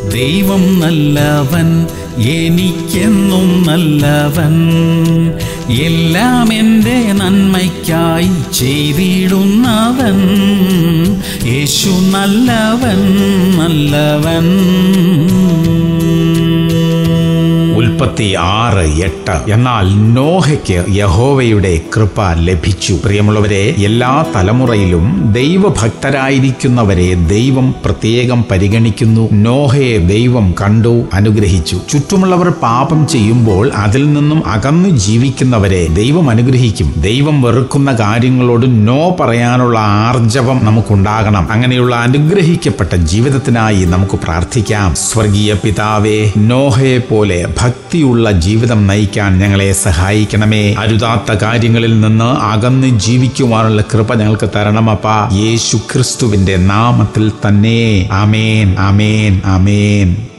ദൈവം നല്ലവൻ എനിക്കെന്നും നല്ലവൻ എല്ലാം എൻ്റെ നന്മയ്ക്കായി ചെയ്തിടുന്നവൻ യേശു നല്ലവൻ നല്ലവൻ ഉൽപ്പത്തി ആറ് എട്ട് എന്നാൽ നോഹയ്ക്ക് യഹോവയുടെ കൃപ ലഭിച്ചു പ്രിയമുള്ളവരെ എല്ലാ തലമുറയിലും ദൈവഭക്തരായിരിക്കുന്നവരെ ദൈവം പ്രത്യേകം പരിഗണിക്കുന്നു നോഹയെ ദൈവം കണ്ടു അനുഗ്രഹിച്ചു ചുറ്റുമുള്ളവർ പാപം ചെയ്യുമ്പോൾ അതിൽ നിന്നും അകന്നു ജീവിക്കുന്നവരെ ദൈവം അനുഗ്രഹിക്കും ദൈവം വെറുക്കുന്ന കാര്യങ്ങളോട് നോ പറയാനുള്ള ആർജവം നമുക്കുണ്ടാകണം അങ്ങനെയുള്ള അനുഗ്രഹിക്കപ്പെട്ട ജീവിതത്തിനായി നമുക്ക് പ്രാർത്ഥിക്കാം സ്വർഗീയ പിതാവേ നോഹയെ പോലെ ഭക്തിയുള്ള ജീവിതം നയിക്കാൻ ഞങ്ങളെ സഹായിക്കണമേ അരുതാത്ത കാര്യങ്ങളിൽ നിന്ന് അകന്ന് ജീവിക്കുവാനുള്ള കൃപ ഞങ്ങൾക്ക് തരണമപ്പ യേശു ക്രിസ്തുവിന്റെ നാമത്തിൽ തന്നെ അമേൻ അമേൻ അമേൻ